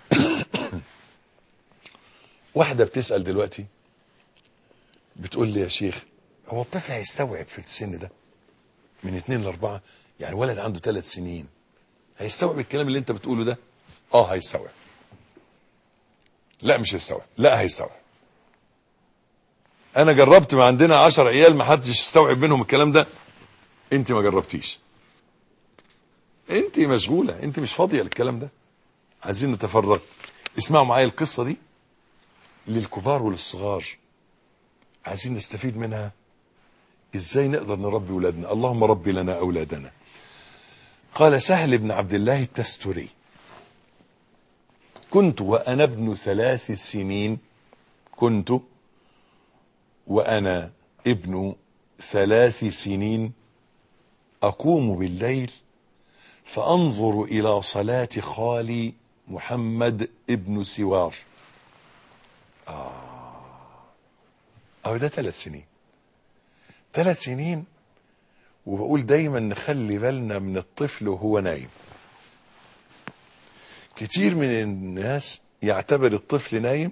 واحدة بتسأل دلوقتي بتقول لي يا شيخ هو الطفل هيستوعب في السن ده من اتنين لاربعة يعني ولد عنده ثلاث سنين هيستوعب الكلام اللي انت بتقوله ده اه هيستوعب لا مش هيستوعب لا هيستوعب انا جربت ما عندنا عشر عيال ما حدش يستوعب منهم الكلام ده انت ما جربتيش انت مشغولة انت مش فاضية للكلام ده عايزين نتفرج اسمعوا معايا القصة دي للكبار وللصغار عايزين نستفيد منها ازاي نقدر نربي ولادنا اللهم ربي لنا اولادنا قال سهل بن عبد الله التستري كنت وانا ابن ثلاث سنين كنت وانا ابن ثلاث سنين اقوم بالليل فانظر الى صلاة خالي محمد ابن سوار أو ده ثلاث سنين ثلاث سنين وبقول دايما نخلي بالنا من الطفل وهو نايم كتير من الناس يعتبر الطفل نايم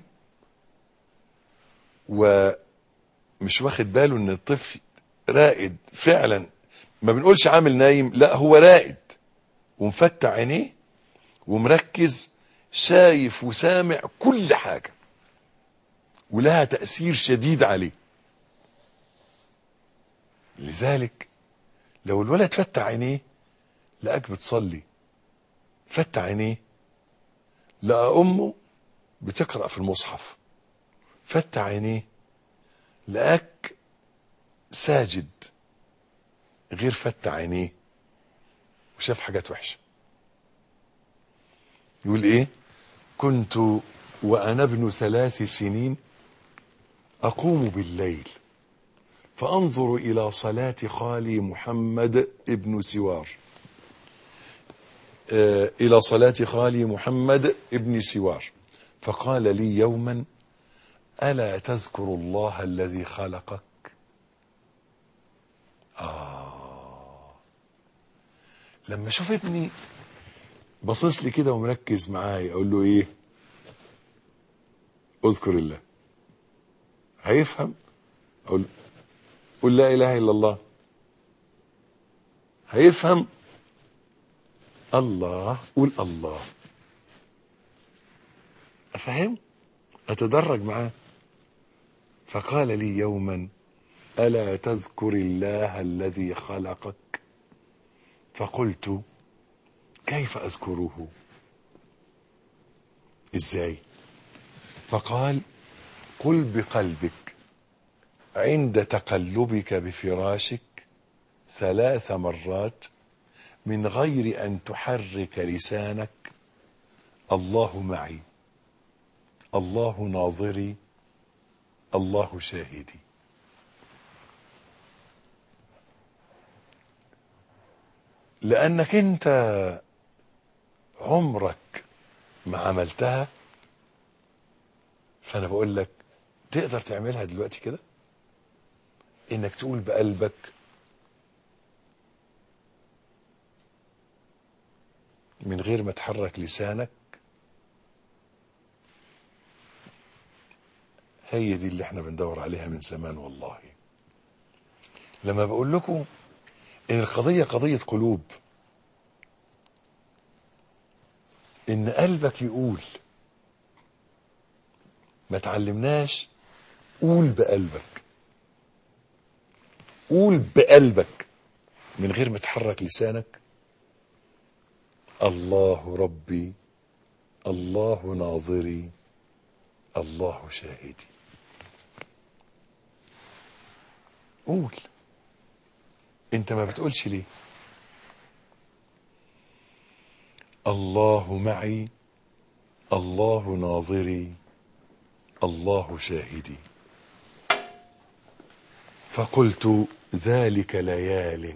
ومش واخد باله ان الطفل رائد فعلا ما بنقولش عامل نايم لا هو رائد ومفتح عينيه ومركز شايف وسامع كل حاجه ولها تأثير شديد عليه لذلك لو الولد فتح عينيه لقاك بتصلي فتح عينيه لقى أمه بتقرأ في المصحف فتح عينيه لقاك ساجد غير فتح عينيه وشاف حاجات وحشة يقول ايه كنت وأنا ابن ثلاث سنين أقوم بالليل فأنظر إلى صلاة خالي محمد ابن سوار آه إلى صلاة خالي محمد ابن سوار فقال لي يوما ألا تذكر الله الذي خلقك آه لما شوف ابني باصص لي كده ومركز معايا اقول له ايه اذكر الله هيفهم اقول قل لا اله الا الله هيفهم الله قول الله افهم اتدرج معاه فقال لي يوما الا تذكر الله الذي خلقك فقلت كيف اذكره ازاي فقال قل بقلبك عند تقلبك بفراشك ثلاث مرات من غير ان تحرك لسانك الله معي الله ناظري الله شاهدي لانك انت عمرك ما عملتها فانا بقول لك تقدر تعملها دلوقتي كده انك تقول بقلبك من غير ما تحرك لسانك هي دي اللي احنا بندور عليها من زمان والله لما بقول لكم ان القضية قضية قلوب ان قلبك يقول ما تعلمناش قول بقلبك قول بقلبك من غير ما تحرك لسانك الله ربي الله ناظري الله شاهدي قول انت ما بتقولش ليه الله معي الله ناظري الله شاهدي فقلت ذلك ليال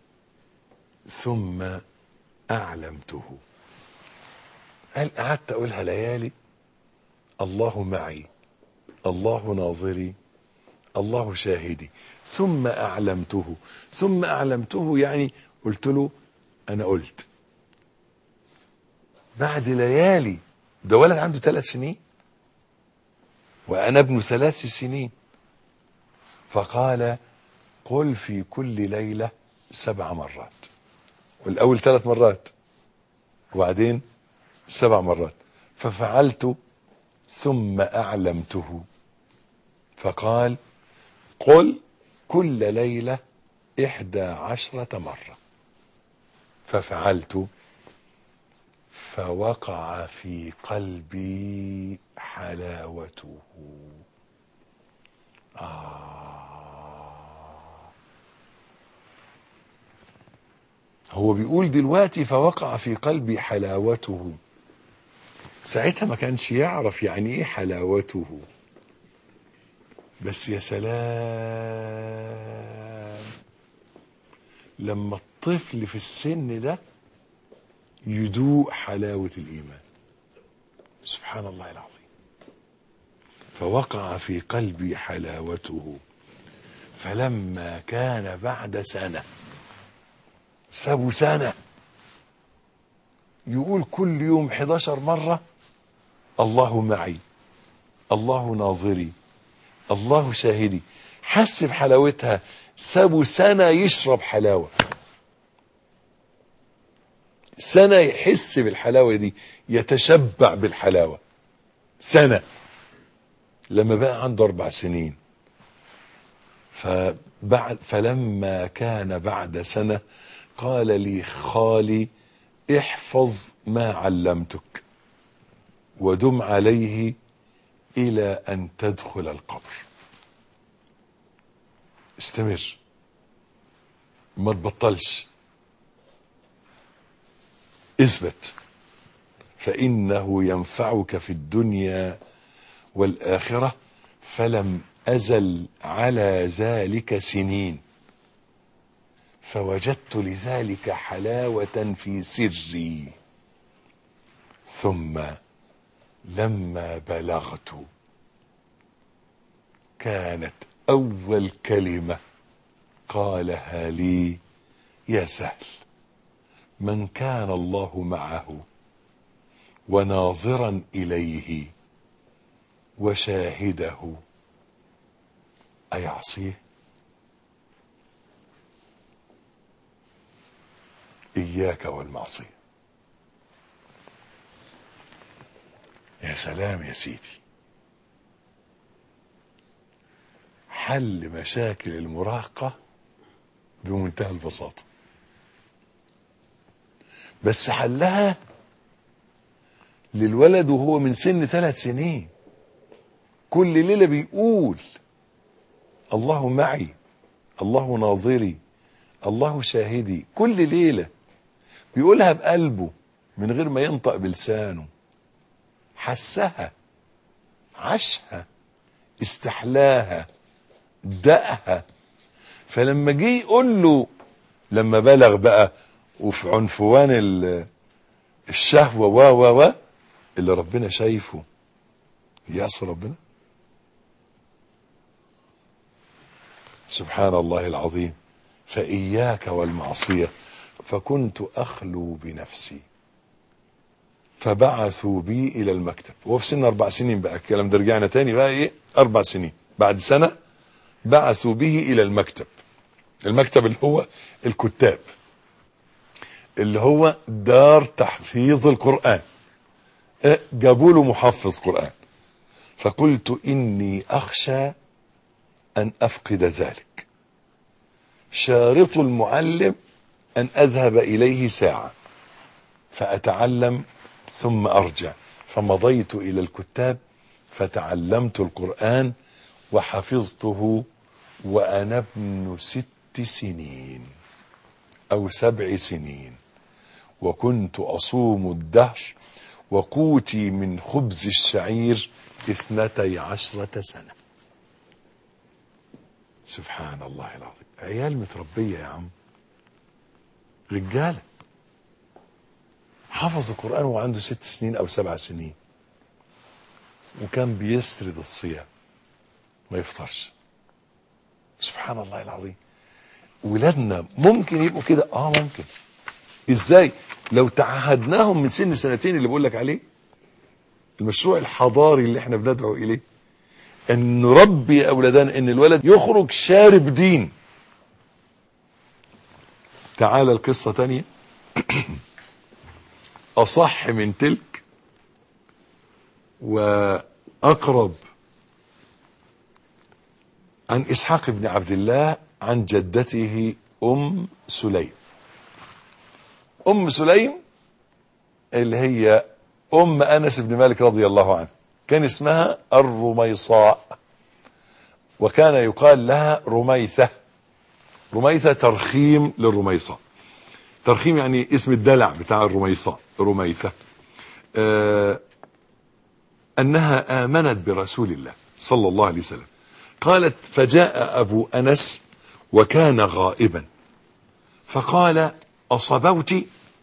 ثم أعلمته هل قعدت أقولها ليالي الله معي الله ناظري الله شاهدي ثم أعلمته ثم أعلمته يعني قلت له أنا قلت بعد ليالي ده ولد عنده ثلاث سنين وأنا ابن ثلاث سنين فقال قل في كل ليلة سبع مرات والأول ثلاث مرات وبعدين سبع مرات ففعلت ثم أعلمته فقال قل كل ليلة إحدى عشرة مرة ففعلت فوقع في قلبي حلاوته آه هو بيقول دلوقتي فوقع في قلبي حلاوته ساعتها ما كانش يعرف يعني ايه حلاوته بس يا سلام لما الطفل في السن ده يدوق حلاوة الإيمان سبحان الله العظيم فوقع في قلبي حلاوته فلما كان بعد سنة سابوا سنة يقول كل يوم 11 مرة الله معي الله ناظري الله شاهدي حس بحلاوتها سابوا سنة يشرب حلاوة سنة يحس بالحلاوة دي يتشبع بالحلاوة سنة لما بقى عنده أربع سنين فبعد فلما كان بعد سنة قال لي خالي احفظ ما علمتك ودم عليه إلى أن تدخل القبر استمر ما تبطلش اثبت فإنه ينفعك في الدنيا والآخرة فلم أزل على ذلك سنين فوجدت لذلك حلاوة في سري ثم لما بلغت كانت أول كلمة قالها لي يا سهل من كان الله معه وناظرا إليه وشاهده أيعصيه إياك والمعصية يا سلام يا سيدي حل مشاكل المراهقة بمنتهى البساطة بس حلها للولد وهو من سن ثلاث سنين كل ليلة بيقول الله معي الله ناظري الله شاهدي كل ليلة بيقولها بقلبه من غير ما ينطق بلسانه حسها عاشها استحلاها دقها فلما جه يقول له لما بلغ بقى وفي عنفوان الشهوة و و و اللي ربنا شايفه يعصي ربنا سبحان الله العظيم فإياك والمعصية فكنت أخلو بنفسي فبعثوا بي إلى المكتب وهو في سن أربع سنين بقى الكلام ده رجعنا تاني بقى إيه أربع سنين بعد سنة بعثوا به إلى المكتب المكتب اللي هو الكتاب اللي هو دار تحفيظ القرآن جابوا له محفظ قرآن فقلت إني أخشى أن أفقد ذلك شارط المعلم أن أذهب إليه ساعة فأتعلم ثم أرجع فمضيت إلى الكتاب فتعلمت القرآن وحفظته وأنا ابن ست سنين أو سبع سنين وكنت أصوم الدهر وقوتي من خبز الشعير اثنتي عشرة سنة سبحان الله العظيم عيال متربية يا عم رجالة حفظ القرآن وهو عنده ست سنين أو سبع سنين وكان بيسرد الصيام ما يفطرش سبحان الله العظيم ولادنا ممكن يبقوا كده اه ممكن ازاي لو تعهدناهم من سن سنتين اللي بقول لك عليه المشروع الحضاري اللي احنا بندعو اليه ان نربي اولادنا ان الولد يخرج شارب دين تعال القصة تانية اصح من تلك واقرب عن اسحاق بن عبد الله عن جدته ام سليم ام سليم اللي هي ام انس بن مالك رضي الله عنه كان اسمها الرميصاء وكان يقال لها رميثة رميثة ترخيم للرميصاء ترخيم يعني اسم الدلع بتاع الرميصاء رميثة آه انها امنت برسول الله صلى الله عليه وسلم قالت فجاء ابو انس وكان غائبا فقال اصبوت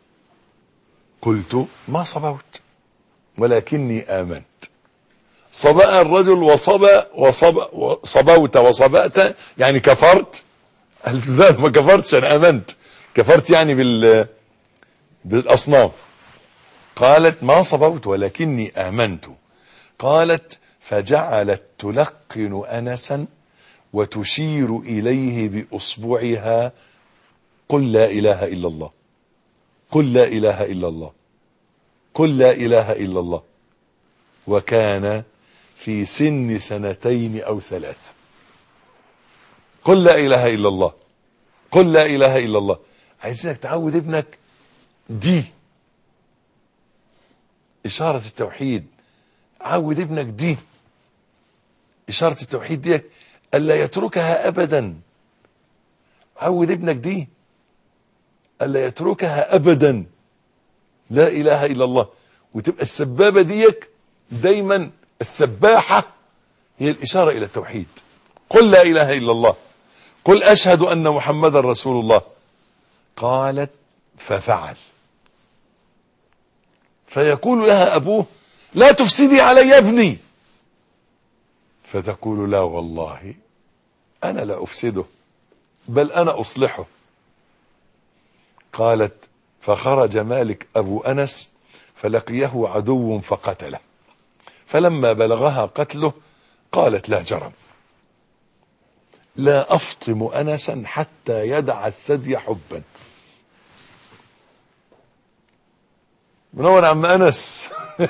قلت ما صبوت ولكني امنت صبأ الرجل وصبأ وصبأ وصبوت وصبأت يعني كفرت قالت لا ما كفرتش انا امنت كفرت يعني بال بالاصنام قالت ما صبوت ولكني امنت قالت فجعلت تلقن انسا وتشير اليه باصبعها قل لا اله الا الله قل لا اله الا الله قل لا اله الا الله وكان في سن سنتين او ثلاث قل لا اله الا الله قل لا اله الا الله عايزينك تعود ابنك دي اشارة التوحيد عود ابنك دي اشارة التوحيد دي الا يتركها ابدا عود ابنك دي الا يتركها ابدا لا اله الا الله وتبقى السبابة ديك دايما السباحة هي الاشارة الى التوحيد قل لا اله الا الله قل اشهد ان محمدا رسول الله قالت ففعل فيقول لها ابوه لا تفسدي علي يا ابني فتقول لا والله انا لا افسده بل انا اصلحه قالت فخرج مالك ابو انس فلقيه عدو فقتله فلما بلغها قتله قالت لا جرم لا افطم انسا حتى يدع الثدي حبا منور عم انس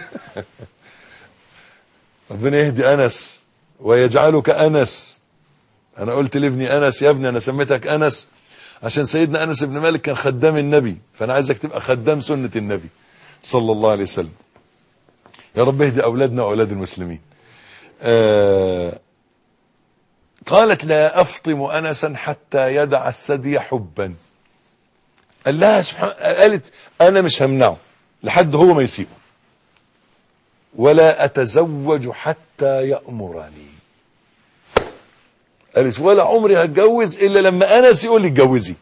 ربنا يهدي انس ويجعلك انس انا قلت لابني انس يا ابني انا سميتك انس عشان سيدنا انس بن مالك كان خدام النبي فانا عايزك تبقى خدام سنة النبي صلى الله عليه وسلم يا رب اهدي اولادنا واولاد المسلمين آه قالت لا افطم انسا حتى يدع الثدي حبا قال لها سبحان قالت انا مش همنعه لحد هو ما يسيبه ولا اتزوج حتى يأمرني قالت ولا عمري هتجوز الا لما انس يقول لي اتجوزي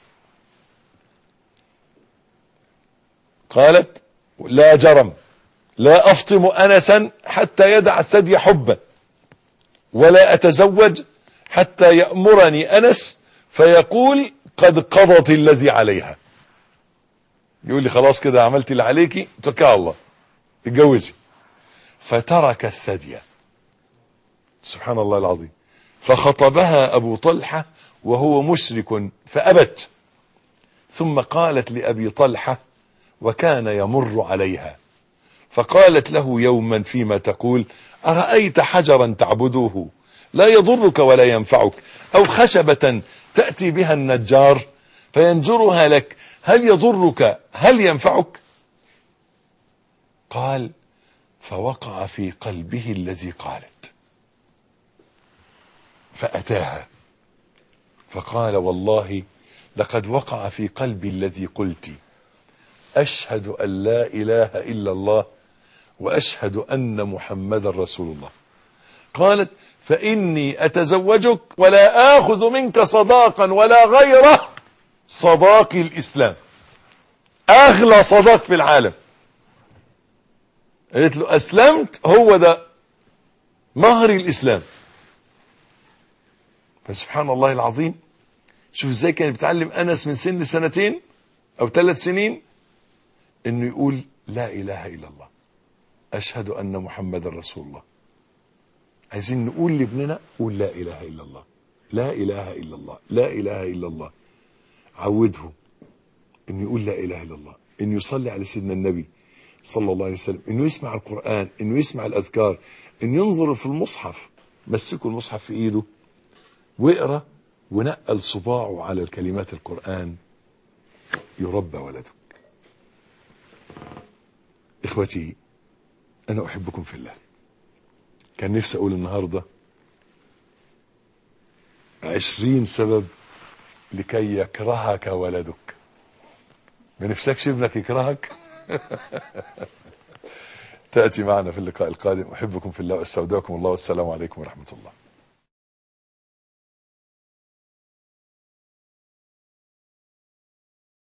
قالت لا جرم لا افطم انسا حتى يدع الثدي حبا ولا اتزوج حتى يأمرني انس فيقول قد قضت الذي عليها يقول لي خلاص كده عملت اللي عليكي توكل على الله اتجوزي فترك الثدي سبحان الله العظيم فخطبها ابو طلحة وهو مشرك فابت ثم قالت لابي طلحة وكان يمر عليها فقالت له يوما فيما تقول أرأيت حجرا تعبدوه لا يضرك ولا ينفعك أو خشبة تأتي بها النجار فينجرها لك هل يضرك هل ينفعك قال فوقع في قلبه الذي قالت فأتاها فقال والله لقد وقع في قلبي الذي قلت أشهد أن لا إله إلا الله وأشهد أن محمدا رسول الله قالت فإني أتزوجك ولا آخذ منك صداقا ولا غيره صداقي الإسلام أغلى صداق في العالم قالت له أسلمت هو ده مهر الإسلام فسبحان الله العظيم شوف ازاي كان بيتعلم أنس من سن سنتين أو ثلاث سنين إنه يقول لا إله إلا الله أشهد أن محمد رسول الله عايزين نقول لابننا قول لا إله إلا الله لا إله إلا الله لا إله إلا الله عوده انه يقول لا اله الا الله انه يصلي على سيدنا النبي صلى الله عليه وسلم انه يسمع القرآن انه يسمع الاذكار انه ينظر في المصحف مسكوا المصحف في ايده واقرا ونقل صباعه على الكلمات القرآن يربى ولدك اخوتي انا احبكم في الله كان نفسي اقول النهاردة عشرين سبب لكي يكرهك ولدك ما نفسكش ابنك يكرهك تأتي معنا في اللقاء القادم أحبكم في الله واستودعكم الله والسلام عليكم ورحمة الله